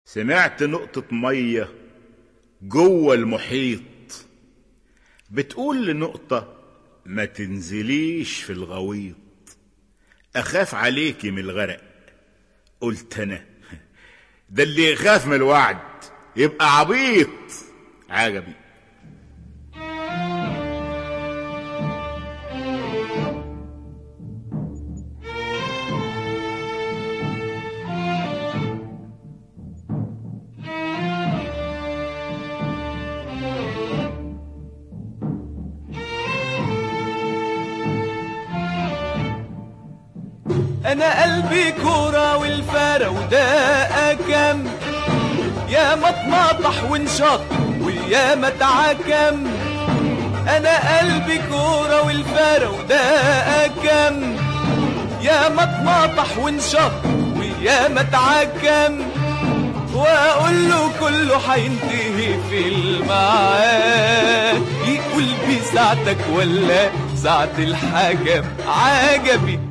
سمعت نقطة مية جوه المحيط بتقول لنقطة ما تنزليش في الغويط أخاف عليكي من الغرق قلت أنا ده اللي يخاف من الوعد يبقى عبيط عجبي انا قلبي كورة والفارة وده كم يا ما اتناطح وانشط ويا ما اتعكم انا قلبي كورة والفارة وده كم يا ما اتناطح وانشط ويا ما اتعكم واقول له كله حينتهي في الميعاد يقول بساعتك ولا ساعة الحكم عجبي